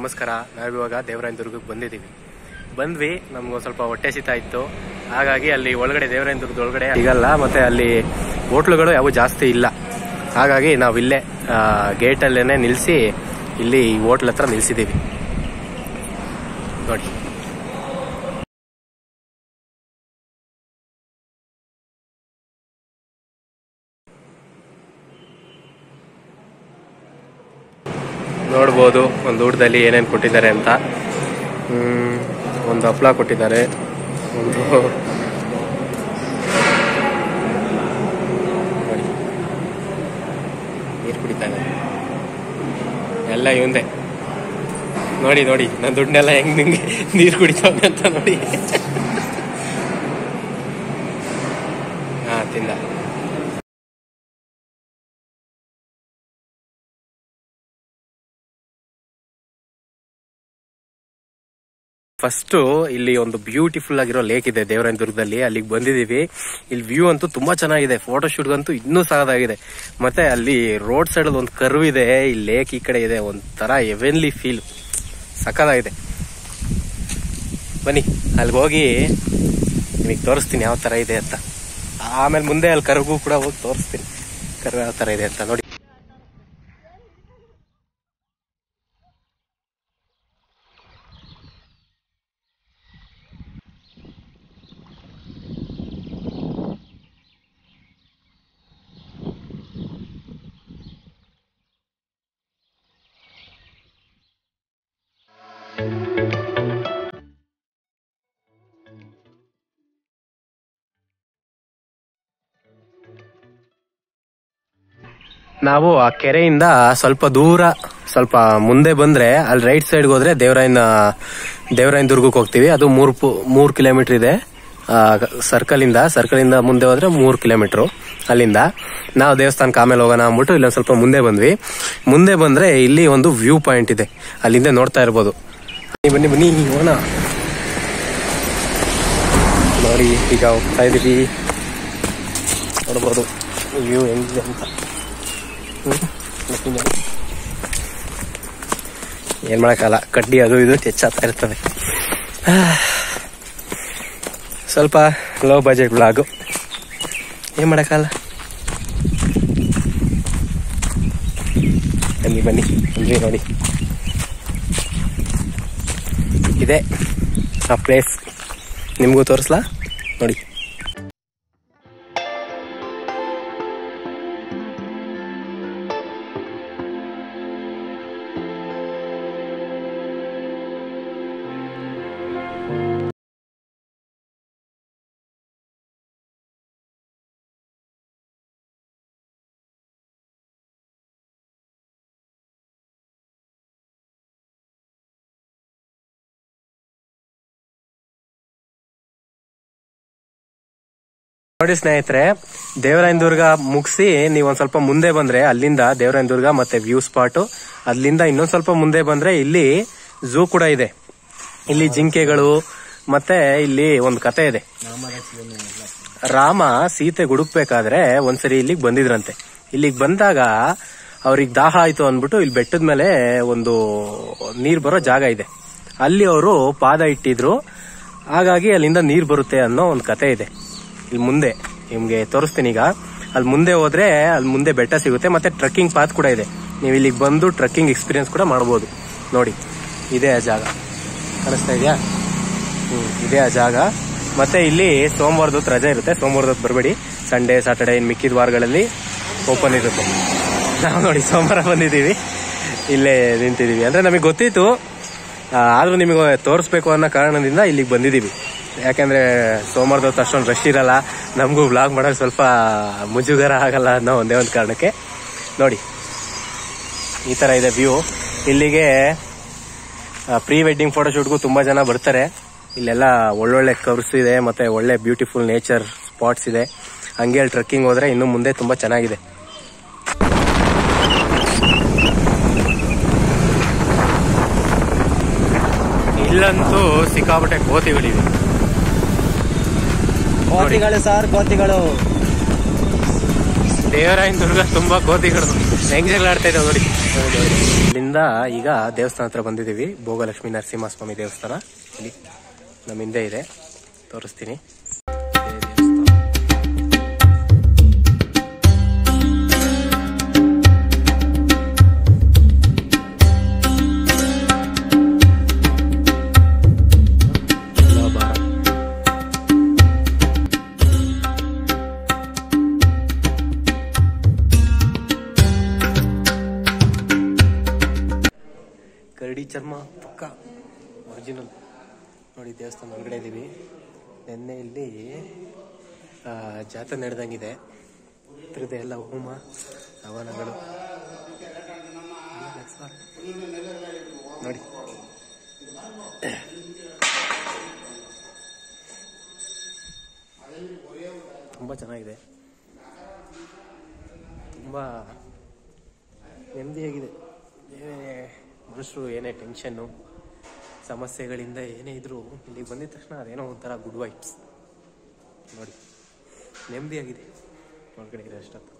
ನಮಸ್ಕಾರ ನಾವಿವಾಗ ದೇವರಾಯನ ದುರ್ಗಕ್ಕೆ ಬಂದಿದ್ದೀವಿ ಬಂದ್ವಿ ನಮ್ಗೊಂದು ಸ್ವಲ್ಪ ಹೊಟ್ಟೆ ಸಿತಾ ಇತ್ತು ಹಾಗಾಗಿ ಅಲ್ಲಿ ಒಳಗಡೆ ದೇವರಾಯನ ದುರ್ಗದ ಒಳಗಡೆ ಸಿಗಲ್ಲ ಮತ್ತೆ ಅಲ್ಲಿ ಹೋಟ್ಲುಗಳು ಯಾವು ಜಾಸ್ತಿ ಇಲ್ಲ ಹಾಗಾಗಿ ನಾವು ಇಲ್ಲೇ ಗೇಟಲ್ಲೇನೆ ನಿಲ್ಲಿಸಿ ಇಲ್ಲಿ ಹೋಟ್ಲ್ ಹತ್ರ ನಿಲ್ಸಿದ್ದೀವಿ ನೋಡಿ ನೋಡ್ಬೋದು ಒಂದು ಊಟದಲ್ಲಿ ಏನೇನು ಕೊಟ್ಟಿದ್ದಾರೆ ಅಂತ ಹ್ಮ್, ಒಂದು ಹಪ್ಪಳ ಕೊಟ್ಟಿದ್ದಾರೆ ಒಂದು ನೋಡಿ. ನೀರು ಕುಡಿತಾನೆ ಎಲ್ಲ ಇವಂದೆ ನೋಡಿ ನೋಡಿ ನನ್ನ ದುಡ್ಡೆಲ್ಲ ಹೆಂಗ್ ನಿಂಗೆ ನೀರು ಕುಡಿತಾವೆ ಅಂತ ನೋಡಿ ಹಾ ತಿಂದ ಫಸ್ಟ್ ಇಲ್ಲಿ ಒಂದು ಬ್ಯೂಟಿಫುಲ್ ಆಗಿರೋ ಲೇಕ್ ಇದೆ ದೇವರಾಯನ ದುರ್ಗದಲ್ಲಿ ಅಲ್ಲಿಗೆ ಬಂದಿದೀವಿ ಇಲ್ಲಿ ವ್ಯೂ ಅಂತೂ ತುಂಬಾ ಚೆನ್ನಾಗಿದೆ ಫೋಟೋ ಶೂಟ್ಗಂತೂ ಇನ್ನೂ ಸಾಕಾಗಿದೆ ಮತ್ತೆ ಅಲ್ಲಿ ರೋಡ್ ಸೈಡ್ ಒಂದು ಕರ್ವ್ ಇದೆ ಈ ಲೇಕ್ ಈ ಕಡೆ ಇದೆ ಒಂಥರ ಎವೆನ್ಲಿ ಫೀಲ್ ಸಕ್ಕದಾಗಿದೆ ಬನ್ನಿ ಅಲ್ಲಿಗೆ ಹೋಗಿ ನಿಮಗೆ ತೋರಿಸ್ತೀನಿ ಯಾವ ತರ ಇದೆ ಅಂತ ಆಮೇಲೆ ಮುಂದೆ ಅಲ್ಲಿ ಕರ್ಗೂ ಕೂಡ ಹೋಗಿ ತೋರಿಸ್ತೀನಿ ಕರ್ವ್ ಯಾವ ತರ ಇದೆ ಅಂತ ನೋಡಿ ನಾವು ಆ ಕೆರೆಯಿಂದ ಸ್ವಲ್ಪ ದೂರ ಸ್ವಲ್ಪ ಮುಂದೆ ಬಂದ್ರೆ ಅಲ್ಲಿ ರೈಟ್ ಸೈಡ್ ಹೋದ್ರೆ ದೇವರಾಯನ ದೇವರಾಯನ ದುರ್ಗಕ್ಕೆ ಹೋಗ್ತೀವಿ ಅದು ಮೂರ್ ಪು- ಮೂರ್ ಕಿಲೋಮೀಟರ್ ಇದೆ ಸರ್ಕಲ್ ಇಂದ ಸರ್ಕಲ್ ಇಂದ ಮುಂದೆ ಹೋದ್ರೆ ಮೂರ್ ಕಿಲೋಮೀಟರ್ ಅಲ್ಲಿಂದ ನಾವು ದೇವಸ್ಥಾನಕ್ಕೆ ಆಮೇಲೆ ಹೋಗೋಣ ಅಂದ್ಬಿಟ್ಟು ಇಲ್ಲೊಂದ್ ಸ್ವಲ್ಪ ಮುಂದೆ ಬಂದ್ವಿ ಮುಂದೆ ಬಂದ್ರೆ ಇಲ್ಲಿ ಒಂದು ವ್ಯೂ ಪಾಯಿಂಟ್ ಇದೆ ಅಲ್ಲಿಂದ ನೋಡ್ತಾ ಇರ್ಬೋದು ಬನ್ನಿ ಬನ್ನಿ ಬನ್ನಿ ಹೋಗೋಣ ನೋಡಿ ಈಗ ಹೋಗ್ತಾ ಇದೀವಿ ನೋಡ್ಬೋದು ವ್ಯೂ ಹೆಂಗಿದೆ ಅಂತ ಹ್ಮ್. ಮತ್ತೆ ನೋಡಿ. ಏನ್ ಮಾಡಕ್ಕಲ್ಲ ಕಡ್ಡಿ ಅದು ಇದು ಹೆಚ್ಚಾಗ್ತಾ ಇರ್ತದೆ ಆ, ಸ್ವಲ್ಪ ಲೋ ಬಜೆಟ್ ಬ್ಲಾಗು ಏನ್ ಮಾಡಕ್ಕಲ್ಲ ಬನ್ನಿ ಬನ್ನಿ ಬಂದ್ವಿ ನೋಡಿ ಇದೆ ಆ ಪ್ಲೇಸ್ ನಿಮಗೂ ತೋರಿಸ್ಲಾ ನೋಡಿ ನೋಡಿ ಸ್ನೇಹಿತರೆ ದೇವರಾಯನ ದುರ್ಗ ಮುಗಿಸಿ ನೀವು ಒಂದ್ ಸ್ವಲ್ಪ ಮುಂದೆ ಬಂದ್ರೆ ಅಲ್ಲಿಂದ ದೇವರಾಯನ ದುರ್ಗ ಮತ್ತೆ ವ್ಯೂ ಸ್ಪಾಟ್ ಅಲ್ಲಿಂದ ಇನ್ನೊಂದ್ ಸ್ವಲ್ಪ ಮುಂದೆ ಬಂದ್ರೆ ಇಲ್ಲಿ ಝೂ ಕೂಡ ಇದೆ ಇಲ್ಲಿ ಜಿಂಕೆಗಳು ಮತ್ತೆ ಇಲ್ಲಿ ಒಂದು ಕತೆ ಇದೆ ರಾಮ ಸೀತೆ ಹುಡುಕ್ಬೇಕಾದ್ರೆ ಒಂದ್ಸರಿ ಇಲ್ಲಿಗೆ ಬಂದಿದ್ರಂತೆ ಇಲ್ಲಿಗೆ ಬಂದಾಗ ಅವ್ರಿಗೆ ದಾಹ ಆಯ್ತು ಅಂದ್ಬಿಟ್ಟು ಇಲ್ಲಿ ಬೆಟ್ಟದ ಮೇಲೆ ಒಂದು ನೀರ್ ಬರೋ ಜಾಗ ಇದೆ ಅಲ್ಲಿ ಅವರು ಪಾದ ಇಟ್ಟಿದ್ರು ಹಾಗಾಗಿ ಅಲ್ಲಿಂದ ನೀರ್ ಬರುತ್ತೆ ಅನ್ನೋ ಒಂದು ಕತೆ ಇದೆ ಇಲ್ಲಿ ಮುಂದೆ ನಿಮ್ಗೆ ತೋರಿಸ್ತೀನಿ ಈಗ ಅಲ್ಲಿ ಮುಂದೆ ಹೋದ್ರೆ ಅಲ್ಲಿ ಮುಂದೆ ಬೆಟ್ಟ ಸಿಗುತ್ತೆ ಮತ್ತೆ ಟ್ರೆಕ್ಕಿಂಗ್ ಪಾತ್ ಕೂಡ ಇದೆ ನೀವು ಇಲ್ಲಿಗೆ ಬಂದು ಟ್ರೆಕ್ಕಿಂಗ್ ಎಕ್ಸ್ಪೀರಿಯನ್ಸ್ ಕೂಡ ಮಾಡ್ಬೋದು ನೋಡಿ ಇದೇ ಆ ಜಾಗ ಕಾಣಿಸ್ತಾ ಇದೆಯಾ ಹ್ಮ್ ಇದೇ ಆ ಜಾಗ ಮತ್ತೆ ಇಲ್ಲಿ ಸೋಮವಾರದ ಹೊತ್ತು ರಜೆ ಇರುತ್ತೆ ಸೋಮವಾರದ ಹೊತ್ತು ಬರಬೇಡಿ ಸಂಡೇ ಸಾಟರ್ಡೆ ಇನ್ ಮಿಕ್ಕಿದ ವಾರಗಳಲ್ಲಿ ಓಪನ್ ಇರುತ್ತೆ ನಾವು ನೋಡಿ ಸೋಮವಾರ ಬಂದಿದ್ದೀವಿ ಇಲ್ಲೇ ನಿಂತಿದ್ದೀವಿ ಅಂದ್ರೆ ನಮಗೆ ಗೊತ್ತಿತ್ತು ಆ, ಆದ್ರೂ ನಿಮಗೆ ತೋರಿಸ್ಬೇಕು ಅನ್ನೋ ಕಾರಣದಿಂದ ಇಲ್ಲಿಗೆ ಬಂದಿದ್ದೀವಿ ಯಾಕಂದ್ರೆ ಸೋಮವಾರದ ಹೊತ್ತು ಅಷ್ಟೊಂದು ರಶ್ ಇರಲ್ಲ ನಮಗೂ ವ್ಲಾಗ್ ಮಾಡೋಕೆ ಸ್ವಲ್ಪ ಮುಜುಗರ ಆಗಲ್ಲ ಅನ್ನೋ ಒಂದೇ ಒಂದು ಕಾರಣಕ್ಕೆ ನೋಡಿ ಈ ತರ ಇದೆ ವ್ಯೂ ಇಲ್ಲಿಗೆ ಪ್ರೀ ವೆಡ್ಡಿಂಗ್ ಫೋಟೋಶೂಟ್ಗೂ ತುಂಬಾ ಜನ ಬರ್ತಾರೆ ಇಲ್ಲೆಲ್ಲ ಒಳ್ಳೊಳ್ಳೆ ಕರ್ವ್ಸ್ ಇದೆ ಮತ್ತೆ ಒಳ್ಳೆ ಬ್ಯೂಟಿಫುಲ್ ನೇಚರ್ ಸ್ಪಾಟ್ಸ್ ಇದೆ ಹಂಗೆ ಅಲ್ಲಿ ಟ್ರೆಕ್ಕಿಂಗ್ ಹೋದ್ರೆ ಇನ್ನು ಮುಂದೆ ತುಂಬಾ ಚೆನ್ನಾಗಿದೆ ಇಲ್ಲಂತೂ ಸಿಕ್ಕಾಪಟ್ಟೆ ಕೋತಿಗಳಿವೆ ಕೋತಿಗಳು ಸರ್ ಕೋತಿಗಳು ದೇವರಾಯನ ದುರ್ಗ ತುಂಬಾ ಕೋತಿಗಳು ಹೆಂಗ್ ಜಗಳ ಆಡ್ತಾ ಇದಾವೆ ನೋಡಿ ಇಲ್ಲಿಂದ ಈಗ ದೇವಸ್ಥಾನ ಹತ್ರ ಬಂದಿದ್ದೀವಿ ಭೋಗಲಕ್ಷ್ಮೀ ನರಸಿಂಹಸ್ವಾಮಿ ದೇವಸ್ಥಾನ ಇಲ್ಲಿ ನಮ್ಮ ಹಿಂದೆ ಇದೆ ತೋರಿಸ್ತೀನಿ ಇದೇ ದೇವಸ್ಥಾನ. ತುಲಾಭಾರ. ಕರಡಿ ಚರ್ಮ ಪಕ್ಕ ಒರಿಜಿನಲ್ ನೋಡಿ ದೇವಸ್ಥಾನ ಒಳಗಡೆ ಇದ್ದೀವಿ ನಿನ್ನೆ ಇಲ್ಲಿ ಆ, ಜಾತ್ರೆ ನಡೆದಂಗಿದೆ ಇದ್ರದ್ದು ಎಲ್ಲ ಹೋಮ ಹವನಗಳು ನೋಡಿ ತುಂಬ ಚೆನ್ನಾಗಿದೆ ತುಂಬ ನೆಮ್ಮದಿಯಾಗಿದೆ ಏನೇ ಮನುಷ್ಯರು ಏನೇ ಟೆನ್ಷನ್ನು ಸಮಸ್ಯೆಗಳಿಂದ ಏನೇ ಇದ್ರೂ ಇಲ್ಲಿಗೆ ಬಂದಿದ ತಕ್ಷಣ ಅದೇನೋ ಒಂಥರ ಗುಡ್ ವೈಬ್ಸ್ ನೋಡಿ ನೆಮ್ಮದಿಯಾಗಿದೆ ಒಳಗಡೆ ಇದೆ ಅಷ್ಟೊತ್ತು